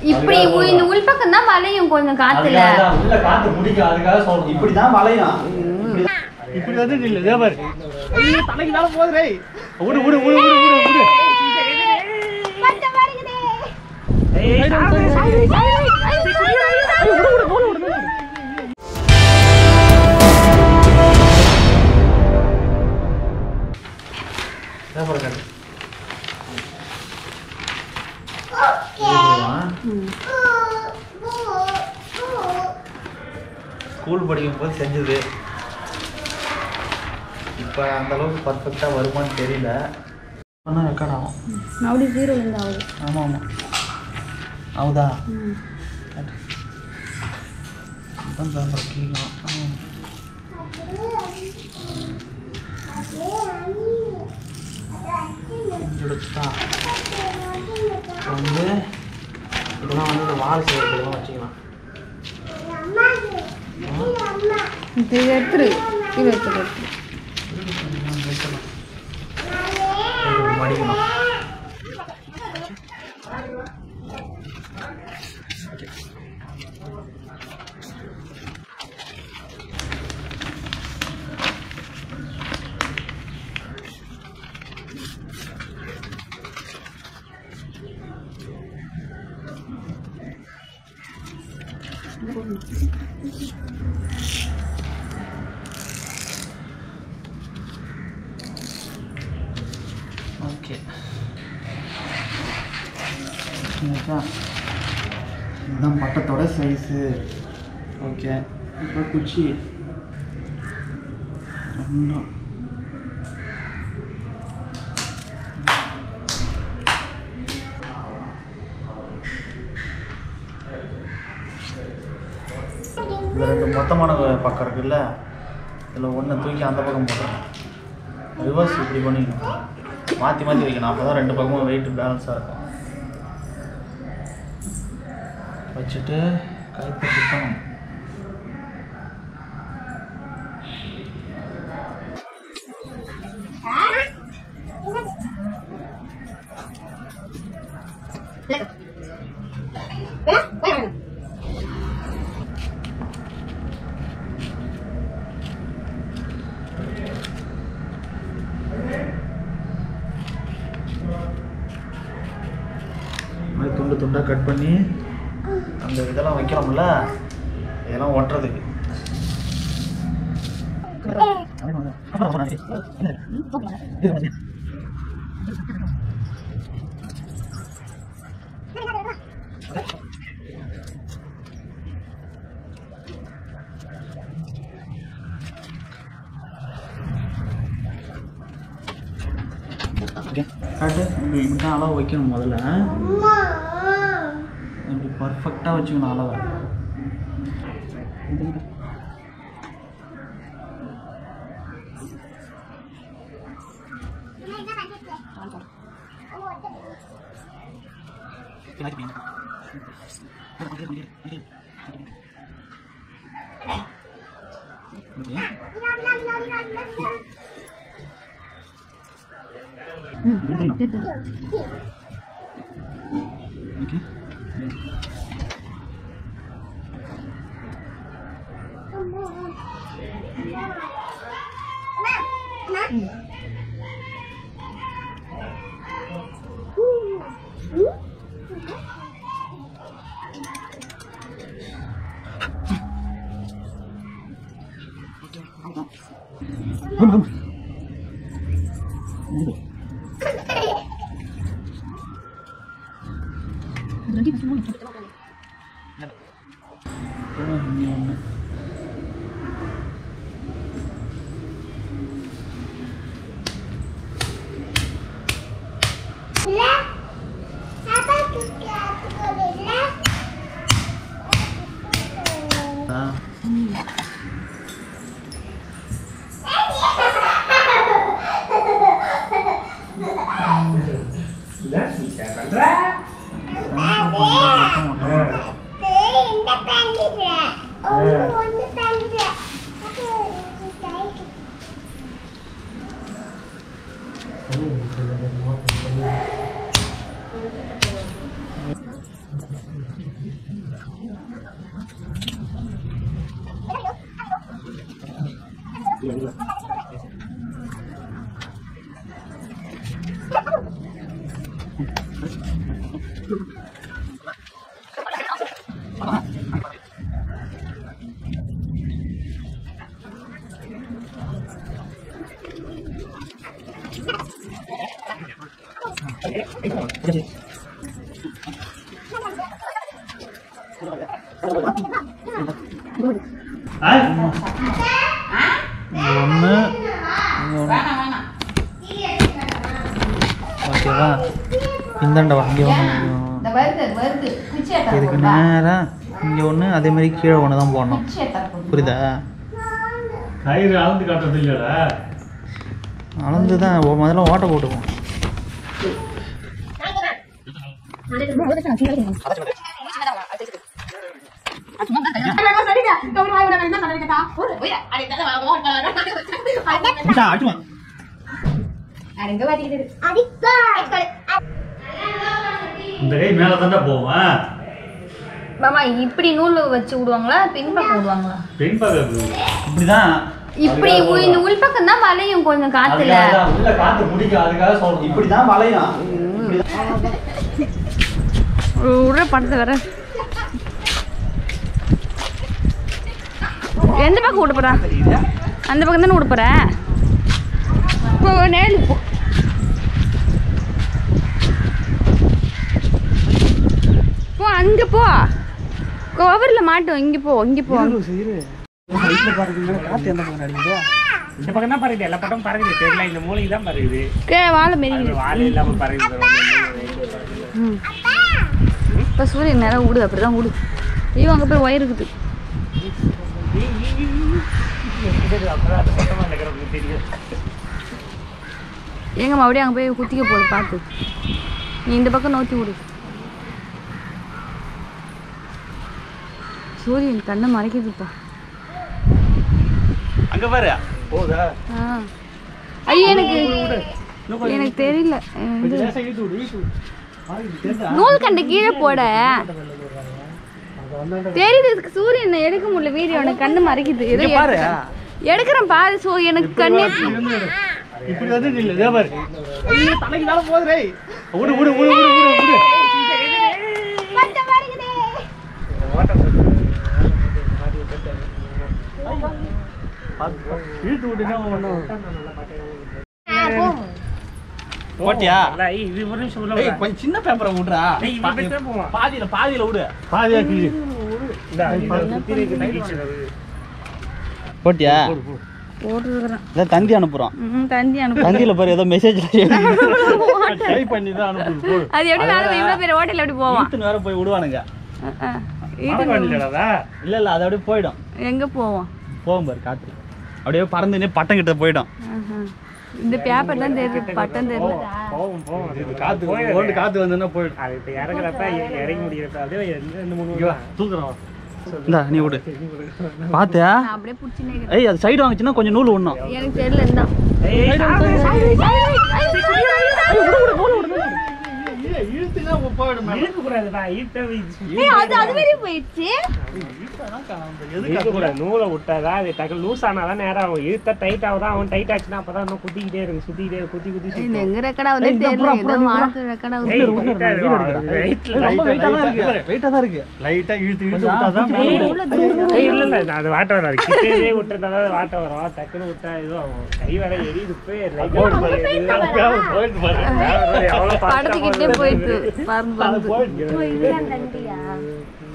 இப்படி உ- இந்த உள்பக்கம் தான் வளையும் கொஞ்சம் காத்துல அதுக்காக தான் உள்ள காத்து பிடிக்கும் அதுக்காக சொல்றேன் இப்படிதான் வளையும் இப்படி வந்து நில்லு இதே பாரு ஐயோ, தலைக்கு மேல போகுது டேய். விடு விடு விடு விடு விடு விடு ஏய், ஏய், சாவு, சாவு, சாவு. ஐயோ, விடு, விடு, போடு, விடு, விடு. இதே பாரு கண்ணு. ஸ்கூல் படிக்கும் போது செஞ்சது இப்போ அந்த அளவுக்கு பர்ஃபெக்டாக வருமான்னு தெரியல ஆனால் ரெக்கார்ட் ஆகும் அப்படி ஜீரோ இருந்து ஆகுது ஆமாம் ஆமாம் ஆகுதா ம். அதான் பேப்பர் கிளிக்கலாம் ஆமாம் எடுத்துட்டா இப்போ வந்து இதெல்லாம் வந்து இந்த வால் செய்யறதுலாம் வச்சுக்கலாம் இது எடுத்துரு இது எடுத்துரு எடுத்துரு. இது மடிக்கணும் ஓகே இதுதான் பட்டத்தோட சைஸு ஓகே இப்போ குச்சி ரெண்டும் இந்த ரெண்டு மொத்தமான பக்கம் இருக்குல்ல இதில் ஒன்று தூக்கி அந்த பக்கம் போட்டுறேன் ரிவர்ஸ் இப்படி பண்ணிக்கணும் மாற்றி மாற்றி வைக்கணும் அப்போ தான் ரெண்டு பக்கமும் வெயிட் பேலன்ஸாக இருக்கும் வச்சுட்டு கழுத்தை சுத்தணும் மாதிரி துண்டு துண்டாக கட் பண்ணி அந்த இதெல்லாம் வைக்கிறோம்ல இதெல்லாம் ஒட்டுறதுக்கு காட்டு இப்படி இப்படி தான் அளவு வைக்கணும் முதல்ல இப்படி பர்ஃபெக்டாக வச்சுக்கணும் அளவை ஓகே இனி ஒன்று ஆ ஒன்று ஓகேவா இந்தாண்ட வா இங்கே ஒன்று இந்த வருது வருது குச்சி இதுக்கு நேராக இங்கே ஒன்று அதே மாதிரி கீழே ஒன்று தான் போடணும் புரியுதா கயிறு அளந்து காட்டுறது இல்லையாடா அளந்து தான் ஓ- முதல்ல ஓட்டை போட்டுக்குவோம் இந்த கை மேலே தாண்டா போவேன் மாமா இப்படி நூல் வச்சு விடுவாங்களா பின்பக்கம் விடுவாங்களா பெண் பார்க்க இப்படி தான் இப்படி உ- இந்த உள்பக்கம் தான் வளையும் கொஞ்சம் காத்துல உள்ள காத்து பிடிக்கும் அதுக்காக சொல்றேன் இப்படி தான் வளையும் விடுற படத்தை வர எந்த பக்கம் விட போறா அந்த பக்கம் தானே விட போற போ நேரு போ போ அங்க போ கவர்ல மாட்டோம் இங்க போ இங்க போ இந்த பக்கம் தான் பறகுது எல்லா பக்கம் பறகுது தெரியல இந்த மூலைக்கு தான் பறகுது கே வாழை மெரிக்குது வாழை இல்லாம பறகுது இப்போ சூரியன் நேரம் விடு அப்படிதான் விடு ஐயோ அங்கே போய் ஒயர் இருக்குது அப்புறம் அந்த பக்கமா இருக்கிறவங்க தெரியும் எங்க மறுபடியும் அங்கே போய் குத்திக்க போகுது பார்த்து நீ இந்த பக்கம் நோக்கி விடு சூரியன் கண்ணை மறைக்குதுப்பா அங்கே பாரு போதா ஆ ஐயோ எனக்கு எனக்கு தெரியல இது லேசா இழுத்து விடு இழுத்து விடு பாருங்க, தெரியுதா? நூல் கண்டு கீழே போட தெரியுது இதுக்கு சூரியன் எடுக்க முடியல வீடியோ எனக்கு கண்ணு மறைக்குது ஏதோ பாரு. எடுக்கிறேன். எடுக்கிறேன் பாரு சோ எனக்கு கண்ணே இப்படி வந்து நில்லு இதோ பாரு ஐயோ, தலைக்கு மேல போகுதுடே விடு விடு விடு விடு விடு விடு இழுத்து விட்டுனா ஒன்றும் ஓட்டியா நல்லா, ஏய், இது ஒரு நிமிஷம் உள்ள ஏய் விடா. கொஞ்சம் சின்ன பேப்பரை விட்றா ஏய், இவன் பெருசா போவான். பாதியில பாதியில விடு பாதியா கிழி இந்தா, இதை சுத்தி இருக்குது, கீழ்ச்சி வருது. போட்டியா போட்டுருக்குறேன் இதான் தந்தி அனுப்புறோம் ம் தந்தி அனுப்பு தந்தியில பாரு ஏதோ மெசேஜ் டைப் பண்ணி தான் அனுப்புது போடு அது எப்படி வேலை இவ்வளோ பேர் ஹோட்டல் எப்படி போவான் இழுத்துன்னு வேற போய் விடுவானுங்க அஹ், அஹ். மரம் வரலடாதா? இல்ல இல்ல அது அப்படியே போயிடும் எங்க போவோம் போகும் பாரு காத்து அப்படியே பறந்துனே பட்டம் கிட்ட போயிடும் ஆஹா. இந்த பேப்பர் தான் தெரியுது பட்டம் தெரியல போவோம், போவோம். அது காத்து போயிடுது. ஓண்டு காத்து வந்ததுன்னா போயிடும் அது இப்ப இறங்குறப்ப, இ- இறங்கி முடிக்கிறப்ப, அதே ரெண்டு- ரெண்டு மூணு இங்க வா தூக்குறோம் இந்தா நீ விடு பாத்தியா நான் அப்படியே பிடிச்சினே ஏய் அது சைடு வாங்குச்சுன்னா கொஞ்சம் நூல் விடணும் எனக்கு தெரியல இருந்தா ஏய், சாமி, இழுத்துனா போயிடும் இழுக்கக்கூடாதுடா, இழுத்தா வீச்சு. அது அது வரையும் போயிடுச்சு இழுக்கக்கூடாது. நூலை விட்டாதான் அது டக்கு லூஸ் ஆனாதான் நேரம் ஆகும் இழுத்தா டைட் ஆகுதான் அவன் டைட் ஆச்சுன்னா அப்பதான் இன்னும் குத்திக்கிட்டே இருக்கு சுத்திக்கிட்டே இருக்கு, குத்தி குத்தி இது சுத்தும். எங்க ரெக்கடா வந்து தெரியல ஏதோ வானத்து ரெக்கடா ஏய், வந்து tight ஆ இருக்கு. Rightல ரொம்ப light வெயிட்டா ஆ தான் இருக்கு வெயிட்டா தான் இருக்கு லைட்டா இழுத்து இழுத்து விட்டாதான் ஏய், இல்ல இல்ல நான் அது வாட்ட வராது கிட்டே விட்டுருந்தா அது வாட்ட வரும் டக்குன்னு விட்டா இதுவும் ஆகும் கை வர எரியுது போய் லைட்டா போயிட்டு பாரு எவ்வளவு fast ஆ படத்துக்கிட்டே போகுது. போயிட்டு பறந்து பறந்து இங்க